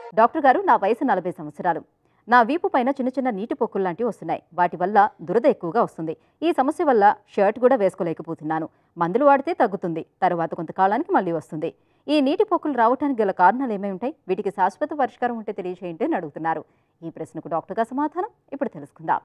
doctor గారు నా వయసు నలభై సంవత్సరాలు నా వీపు పైన చిన్న చిన్న నీటి పొక్కులు లాంటివి వస్తున్నాయి వాటి వల్ల దురద ఎక్కువగా వస్తుంది ఈ సమస్య వల్ల షర్ట్ కూడా వేసుకోలేకపోతున్నాను మందులు వాడితే తగ్గుతుంది తర్వాత కొంతకాలానికి మళ్ళీ వస్తుంది ఈ నీటి పొక్కులు రావడానికి గల కారణాలు ఏమై ఉంటాయి వీటికి శాశ్వత పరిష్కారం ఉంటే తెలియజేయండి అని అడుగుతున్నారు ఈ ప్రశ్నకు డాక్టర్ గారు సమాధానం ఇప్పుడు తెలుసుకుందాం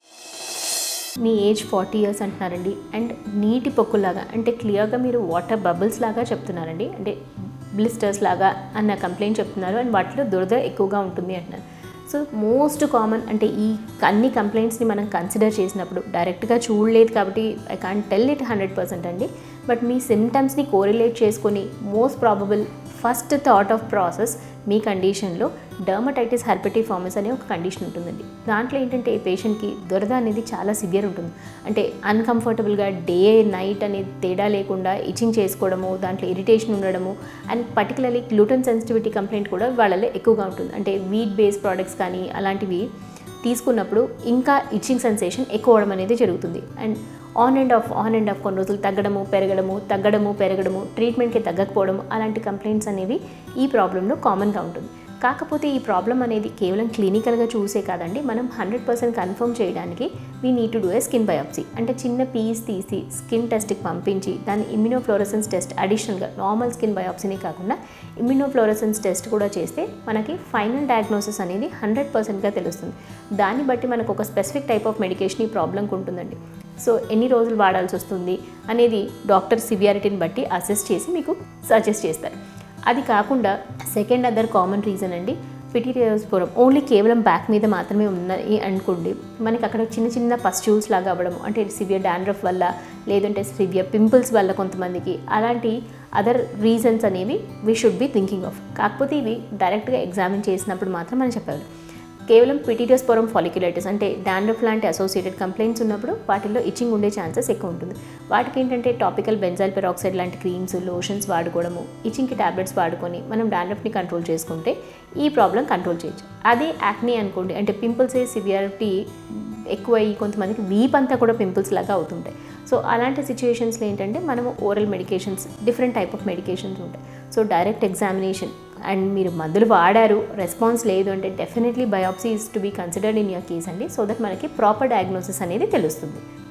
మీ ఏజ్ ఫార్టీ ఇయర్స్ అంటున్నారండి అండ్ నీటి పొక్కులాగా అంటే క్లియర్గా మీరు వాటర్ బబుల్స్ లాగా చెప్తున్నారండి అంటే బ్లిస్టర్స్ లాగా అన్న కంప్లైంట్ చెప్తున్నారు అండ్ వాటిలో దురద ఎక్కువగా ఉంటుంది అంటున్నారు సో మోస్ట్ కామన్ అంటే ఈ అన్ని కంప్లైంట్స్ని మనం కన్సిడర్ చేసినప్పుడు డైరెక్ట్గా చూడలేదు కాబట్టి I can tell it hundred percent అండి బట్ మీ సిమ్టమ్స్ని కోరిలేట్ చేసుకొని most probable first thought of process మీ కండిషన్లో డర్మటైటిస్ హెర్పెటిఫార్మస్ అనే ఒక కండిషన్ ఉంటుందండి దాంట్లో ఏంటంటే పేషెంట్కి దురద అనేది చాలా సివియర్ ఉంటుంది అంటే అన్కంఫర్టబుల్గా డే నైట్ అనేది తేడా లేకుండా ఇచింగ్ చేసుకోవడము దాంట్లో ఇరిటేషన్ ఉండడము and particularly gluten sensitivity complaint కూడా వాళ్ళలో ఎక్కువగా ఉంటుంది అంటే వీట్ బేస్డ్ ప్రోడక్ట్స్ కానీ అలాంటివి తీసుకున్నప్పుడు ఇంకా ఇచ్చింగ్ సెన్సేషన్ ఎక్కువ అవడం అనేది జరుగుతుంది and on and off on and off కొన్ని రోజులు తగ్గడము పెరగడము తగ్గడము పెరగడము ట్రీట్మెంట్కి తగ్గకపోవడము అలాంటి కంప్లైంట్స్ అనేవి ఈ ప్రాబ్లంలో కామన్గా ఉంటుంది కాకపోతే ఈ ప్రాబ్లం అనేది కేవలం క్లినికల్గా చూసే కాదండి మనం హండ్రెడ్ పర్సెంట్ కన్ఫర్మ్ చేయడానికి we need to do a skin biopsy అంటే చిన్న పీస్ తీసి స్కిన్ టెస్ట్కి పంపించి దాని ఇమ్యూనోఫ్లోరసెన్స్ టెస్ట్ అడిషనల్గా నార్మల్ స్కిన్ బయాప్సీనే కాకుండా ఇమ్యూనోఫ్లోరసెన్స్ టెస్ట్ కూడా చేస్తే మనకి ఫైనల్ డయాగ్నోసిస్ అనేది హండ్రెడ్ పర్సెంట్గా తెలుస్తుంది దాన్ని బట్టి మనకు ఒక స్పెసిఫిక్ టైప్ ఆఫ్ మెడికేషన్ ఈ ప్రాబ్లంకి ఉంటుందండి సో ఎన్ని రోజులు వాడాల్సి వస్తుంది అనేది డాక్టర్ సివియారిటీని బట్టి అసెస్ చేసి మీకు సజెస్ట్ చేస్తారు అది కాకుండా సెకండ్ అదర్ కామన్ రీజన్ అండి పిటీరియోస్పోరం ఓన్లీ కేవలం బ్యాక్ మీద మాత్రమే ఉన్నాయి అనుకోండి మనకి అక్కడ చిన్న చిన్న పస్ట్యూల్స్ లాగా అవ్వడం అంటే సివియర్ డాండ్రఫ్ వల్ల లేదంటే సివియర్ పింపుల్స్ వల్ల కొంతమందికి అలాంటి అదర్ రీజన్స్ అనేవి we should be thinking of కాకపోతే ఇవి డైరెక్ట్గా ఎగ్జామిన్ చేసినప్పుడు మాత్రం మనం చెప్పాలి కేవలం పిటీరియోస్పోరం ఫాలిక్యులైటిస్ అంటే డాండ్రఫ్ లాంటి అసోసియేటెడ్ కంప్లైంట్స్ ఉన్నప్పుడు వాటిల్లో ఇచ్చింగ్ ఉండే ఛాన్సెస్ ఎక్కువ ఉంటుంది వాటికి ఏంటంటే టాపికల్ బెంజాల్ పెరాక్సైడ్ లాంటి క్రీమ్స్ లోషన్స్ వాడుకోవడము ఇచ్చింగ్కి టాబ్లెట్స్ వాడుకొని మనం డాండ్రఫ్ని కంట్రోల్ చేసుకుంటే ఈ ప్రాబ్లం కంట్రోల్ చేయొచ్చు అదే యాక్నీ అనుకోండి అంటే పింపుల్స్ సివియారిటీ ఎక్కువ అయ్యి కొంతమందికి వీప్ అంతా కూడా పింపుల్స్ లాగా అవుతుంటాయి సో అలాంటి సిచ్యుయేషన్స్లో ఏంటంటే మనము oral medications different type of medications ఉంటాయి సో డైరెక్ట్ ఎగ్జామినేషన్ అండ్ మీరు మందులు వాడారు రెస్పాన్స్ లేదు అంటే definitely biopsy is to be considered in your case అండి సో దట్ మనకి ప్రాపర్ డయాగ్నోసిస్ అనేది తెలుస్తుంది